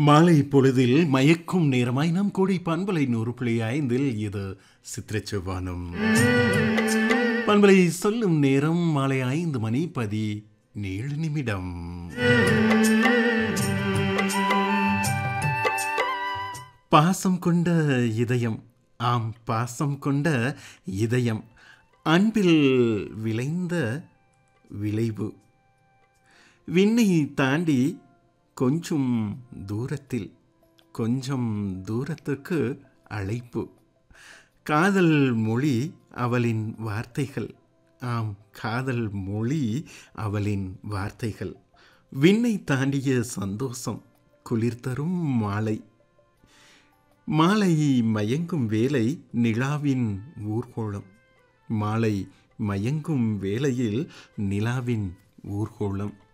மாலை பொழுதில் மயக்கும் நேரமாய் நம் கூடி பண்பலை நூறு புள்ளி ஐந்தில் இது சித்திரச்செவ்வானம் பண்பலை சொல்லும் நேரம் மாலை ஐந்து மணி பதி ஏழு நிமிடம் பாசம் கொண்ட இதயம் ஆம் பாசம் கொண்ட இதயம் அன்பில் விளைந்த விளைவு விண்ணை தாண்டி கொஞ்சம் தூரத்தில் கொஞ்சம் தூரத்துக்கு அழைப்பு காதல் மொழி அவளின் வார்த்தைகள் ஆம் காதல் மொழி அவளின் வார்த்தைகள் விண்ணை தாண்டிய சந்தோஷம் குளிர் தரும் மாலை மாலை மயங்கும் வேலை நிலாவின் ஊர்கோளம் மாலை மயங்கும் வேளையில் நிலாவின் ஊர்கோளம்